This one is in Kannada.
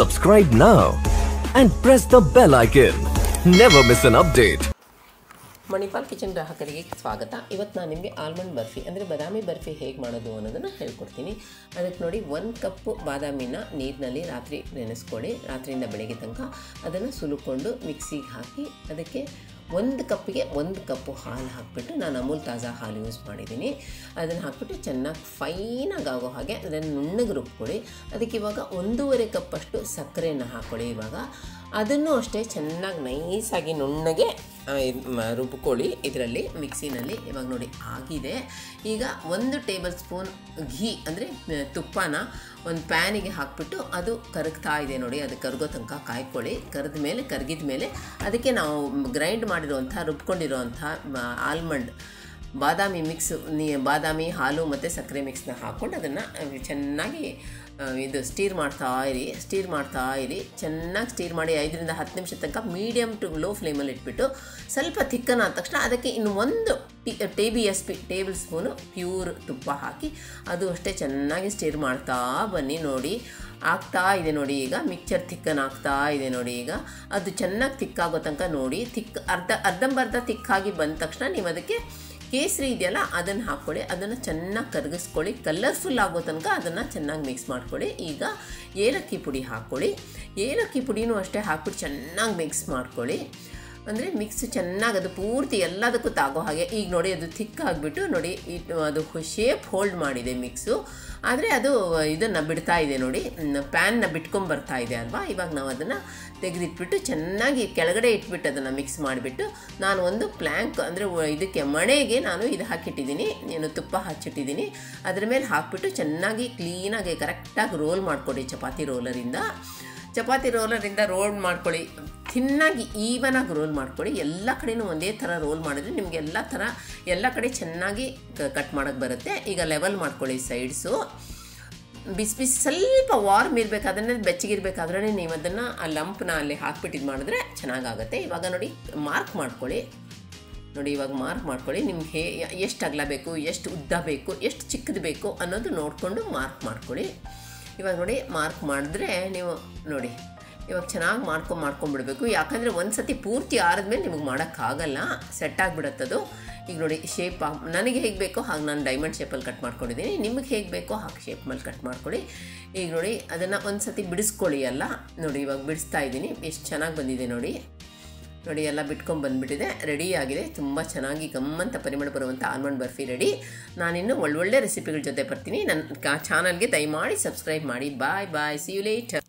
Subscribe now and press the bell icon. Never miss an update. Manipal kitchen ಗ್ರಾಹಕರಿಗೆ ಸ್ವಾಗತ ಇವತ್ತು ನಾನು ನಿಮಗೆ ಆಲ್ಮಂಡ್ ಬರ್ಫಿ ಅಂದರೆ ಬಾದಾಮಿ ಬರ್ಫಿ ಹೇಗೆ ಮಾಡೋದು ಅನ್ನೋದನ್ನು ಹೇಳ್ಕೊಡ್ತೀನಿ ಅದಕ್ಕೆ ನೋಡಿ ಒಂದು ಕಪ್ಪು ಬಾದಾಮಿನ ನೀರಿನಲ್ಲಿ ರಾತ್ರಿ ನೆನೆಸ್ಕೊಳ್ಳಿ ರಾತ್ರಿಯಿಂದ ಬೆಳಗ್ಗೆ ತನಕ ಅದನ್ನು ಸುಲುಕೊಂಡು ಮಿಕ್ಸಿಗೆ ಹಾಕಿ ಅದಕ್ಕೆ ಒಂದು ಕಪ್ಪಿಗೆ ಒಂದು ಕಪ್ಪು ಹಾಲು ಹಾಕಿಬಿಟ್ಟು ನಾನು ಅಮೂಲ್ ತಾಜಾ ಹಾಲು ಯೂಸ್ ಮಾಡಿದ್ದೀನಿ ಅದನ್ನು ಹಾಕ್ಬಿಟ್ಟು ಚೆನ್ನಾಗಿ ಫೈನಾಗಿ ಆಗೋ ಹಾಗೆ ಅದನ್ನು ನುಣ್ಣಗೆ ರುಬ್ಕೊಳ್ಳಿ ಅದಕ್ಕೆ ಇವಾಗ ಒಂದೂವರೆ ಕಪ್ಪಷ್ಟು ಸಕ್ಕರೆಯನ್ನು ಹಾಕ್ಕೊಳ್ಳಿ ಇವಾಗ ಅದನ್ನು ಅಷ್ಟೇ ಚೆನ್ನಾಗಿ ನೈಸಾಗಿ ನುಣ್ಣಗೆ ಆ, ಇದ್ ಮ- ರುಬ್ಕೊಳ್ಳಿ ಇದರಲ್ಲಿ ಮಿಕ್ಸಿನಲ್ಲಿ ಇವಾಗ ನೋಡಿ ಆಗಿದೆ ಈಗ ಒಂದು ಟೇಬಲ್ ಸ್ಪೂನ್ ಘೀ ಅಂದರೆ ತುಪ್ಪನ ಒಂದು ಪ್ಯಾನಿಗೆ ಹಾಕ್ಬಿಟ್ಟು ಅದು ಕರಗ್ತಾ ಇದೆ ನೋಡಿ ಅದು ಕರಗೋ ತನಕ ಕಾಯ್ಕೊಳ್ಳಿ ಕರೆದ ಮೇಲೆ ಕರಗಿದ ಮೇಲೆ ಅದಕ್ಕೆ ನಾವು ಗ್ರೈಂಡ್ ಮಾಡಿರುವಂಥ ರುಬ್ಕೊಂಡಿರುವಂಥ ಆಲ್ಮಂಡ್ ಬಾದಾಮಿ ಮಿಕ್ಸ್ ನೀ ಬಾದಾಮಿ ಹಾಲು ಮತ್ತು ಸಕ್ಕರೆ ಮಿಕ್ಸ್ನ ಹಾಕ್ಕೊಂಡು ಅದನ್ನು ಚೆನ್ನಾಗಿ ಆ, ಇದು ಸ್ಟೀರ್ ಮಾಡ್ತಾ ಇರಿ ಸ್ಟೀರ್ ಮಾಡ್ತಾ ಇರಿ ಚೆನ್ನಾಗಿ ಸ್ಟೀರ್ ಮಾಡಿ ಐದರಿಂದ ಹತ್ತು ನಿಮಿಷ ತನಕ ಮೀಡಿಯಮ್ ಟು ಲೋ ಫ್ಲೇಮಲ್ಲಿ ಇಟ್ಬಿಟ್ಟು ಸ್ವಲ್ಪ ತಿಕ್ಕನ ಆದ ತಕ್ಷಣ ಅದಕ್ಕೆ ಇನ್ನು ಒಂದು ಟಿ ಟೇ B S P tablespoon pure ತುಪ್ಪ ಹಾಕಿ ಅದು ಅಷ್ಟೇ ಚೆನ್ನಾಗಿ ಸ್ಟೀರ್ ಮಾಡ್ತಾ ಬನ್ನಿ ನೋಡಿ ಆಗ್ತಾ ಇದೆ ನೋಡಿ ಈಗ ಮಿಕ್ಚರ್ ತಿಕ್ಕನ್ ಆಗ್ತಾ ಇದೆ ನೋಡಿ ಈಗ ಅದು ಚೆನ್ನಾಗಿ ತಿಕ್ಕಾಗೋ ತನಕ ನೋಡಿ ತಿಕ್ ಅರ್ಧ ಅರ್ಧಂಬರ್ಧ ತಿಕ್ಕಾಗಿ ಬಂದ ತಕ್ಷಣ ನೀವು ಅದಕ್ಕೆ ಕೇಸರಿ ಇದೆಯಲ್ಲ ಅದನ್ನು ಹಾಕ್ಕೊಳ್ಳಿ ಅದನ್ನು ಚೆನ್ನಾಗಿ ಕರಗಿಸ್ಕೊಳ್ಳಿ ಕಲರ್ಫುಲ್ ಆಗೋ ತನಕ ಅದನ್ನು ಚೆನ್ನಾಗಿ ಮಿಕ್ಸ್ ಮಾಡ್ಕೊಳ್ಳಿ ಈಗ ಏಲಕ್ಕಿ ಪುಡಿ ಹಾಕ್ಕೊಳ್ಳಿ ಏಲಕ್ಕಿ ಪುಡಿನೂ ಅಷ್ಟೇ ಹಾಕ್ಬಿಟ್ಟು ಚೆನ್ನಾಗಿ ಮಿಕ್ಸ್ ಮಾಡ್ಕೊಳ್ಳಿ ಅಂದರೆ ಮಿಕ್ಸ್ ಚೆನ್ನಾಗಿ ಅದು ಪೂರ್ತಿ ಎಲ್ಲದಕ್ಕೂ ತಾಗೋ ಹಾಗೆ ಈಗ ನೋಡಿ ಅದು ಥಿಕ್ ಆಗಿಬಿಟ್ಟು ನೋಡಿ ಇಟ್ ಅದು ಶೇಪ್ ಹೋಲ್ಡ್ ಮಾಡಿದೆ ಮಿಕ್ಸು ಆದರೆ ಅದು ಇದನ್ನು ಬಿಡ್ತಾ ಇದೆ ನೋಡಿ ಪ್ಯಾನ್ನ ಬಿಟ್ಕೊಂಡ್ ಬರ್ತಾ ಇದೆ ಅಲ್ವಾ ಇವಾಗ ನಾವು ಅದನ್ನು ತೆಗೆದಿಟ್ಬಿಟ್ಟು ಚೆನ್ನಾಗಿ ಕೆಳಗಡೆ ಇಟ್ಬಿಟ್ಟು ಅದನ್ನು ಮಿಕ್ಸ್ ಮಾಡಿಬಿಟ್ಟು ನಾನು ಒಂದು ಪ್ಲ್ಯಾಂಕ್ ಅಂದರೆ ಇದಕ್ಕೆ ಮಣೆಗೆ ನಾನು ಇದು ಹಾಕಿಟ್ಟಿದ್ದೀನಿ ಏನು ತುಪ್ಪ ಹಚ್ಚಿಟ್ಟಿದ್ದೀನಿ ಅದ್ರ ಮೇಲೆ ಹಾಕ್ಬಿಟ್ಟು ಚೆನ್ನಾಗಿ ಕ್ಲೀನಾಗಿ ಕರೆಕ್ಟಾಗಿ ರೋಲ್ ಮಾಡಿಕೊಡಿ ಚಪಾತಿ ರೋಲರಿಂದ ಚಪಾತಿ ರೋಲರಿಂದ ರೋಲ್ ಮಾಡ್ಕೊಳ್ಳಿ ಥಿನ್ನಾಗಿ ಈವನಾಗಿ ರೋಲ್ ಮಾಡ್ಕೊಳ್ಳಿ ಎಲ್ಲ ಕಡೆನೂ ಒಂದೇ ಥರ ರೋಲ್ ಮಾಡಿದ್ರೆ ನಿಮಗೆ ಎಲ್ಲ ಥರ ಎಲ್ಲ ಕಡೆ ಚೆನ್ನಾಗಿ ಕಟ್ ಮಾಡೋಕ್ಕೆ ಬರುತ್ತೆ ಈಗ ಲೆವೆಲ್ ಮಾಡ್ಕೊಳ್ಳಿ ಸೈಡ್ಸು ಬಿಸಿ ಬಿಸಿ ಸ್ವಲ್ಪ ವಾರ್ಮ್ ಇರಬೇಕು ಅದನ್ನೇ ಬೆಚ್ಚಗಿರ್ಬೇಕಾದ್ರೆ ನೀವು ಅದನ್ನು ಆ ಲಂಪ್ನ ಅಲ್ಲಿ ಹಾಕ್ಬಿಟ್ಟು ಇದು ಮಾಡಿದ್ರೆ ಚೆನ್ನಾಗಾಗುತ್ತೆ ಇವಾಗ ನೋಡಿ ಮಾರ್ಕ್ ಮಾಡ್ಕೊಳ್ಳಿ ನೋಡಿ ಇವಾಗ ಮಾರ್ಕ್ ಮಾಡ್ಕೊಳ್ಳಿ ನಿಮ್ಗೆ ಹೇ ಎಷ್ಟು ಅಗಲ ಬೇಕು ಎಷ್ಟು ಉದ್ದ ಬೇಕು ಎಷ್ಟು ಚಿಕ್ಕದು ಬೇಕು ಅನ್ನೋದು ನೋಡಿಕೊಂಡು ಮಾರ್ಕ್ ಮಾಡ್ಕೊಳ್ಳಿ ಇವಾಗ ನೋಡಿ ಮಾರ್ಕ್ ಮಾಡಿದ್ರೆ ನೀವು ನೋಡಿ ಇವಾಗ ಚೆನ್ನಾಗಿ ಮಾಡ್ಕೊಂಡು ಮಾಡ್ಕೊಂಡ್ಬಿಡ್ಬೇಕು ಯಾಕಂದರೆ ಒಂದು ಸತಿ ಪೂರ್ತಿ ಆರಿದ್ಮೇಲೆ ನಿಮಗೆ ಮಾಡೋಕ್ಕಾಗಲ್ಲ ಸೆಟ್ ಆಗಿಬಿಡತ್ತದು ಈಗ ನೋಡಿ ಶೇಪ್ ನನಗೆ ಹೇಗೆ ಬೇಕೋ ಹಾಗೆ ನಾನು ಡೈಮಂಡ್ ಶೇಪಲ್ಲಿ ಕಟ್ ಮಾಡ್ಕೊಂಡಿದ್ದೀನಿ ನಿಮಗೆ ಹೇಗೆ ಬೇಕೋ ಹಾಗೆ ಶೇಪ್ ಮೇಲೆ ಕಟ್ ಮಾಡ್ಕೊಳ್ಳಿ ಈಗ ನೋಡಿ ಅದನ್ನು ಒಂದು ಸತಿ ಬಿಡಿಸ್ಕೊಳ್ಳಿ ಎಲ್ಲ ನೋಡಿ ಇವಾಗ ಬಿಡಿಸ್ತಾ ಇದ್ದೀನಿ ಎಷ್ಟು ಚೆನ್ನಾಗಿ ಬಂದಿದೆ ನೋಡಿ ನೋಡಿ ಎಲ್ಲ ಬಿಟ್ಕೊಂಡು ಬಂದುಬಿಟ್ಟಿದೆ ರೆಡಿ ಆಗಿದೆ ತುಂಬ ಚೆನ್ನಾಗಿ ಗಮ್ಮಂತ ಪರಿಮಳ ಬರುವಂಥ ಆಲ್ಮಂಡ್ ಬರ್ಫಿ ರೆಡಿ ನಾನಿನ್ನು ಒಳ್ಳೊಳ್ಳೆ ರೆಸಿಪಿಗಳ ಜೊತೆ ಬರ್ತೀನಿ ನನ್ನ ಚಾನಲ್ಗೆ ದಯಮಾಡಿ ಸಬ್ಸ್ಕ್ರೈಬ್ ಮಾಡಿ bye bye see you late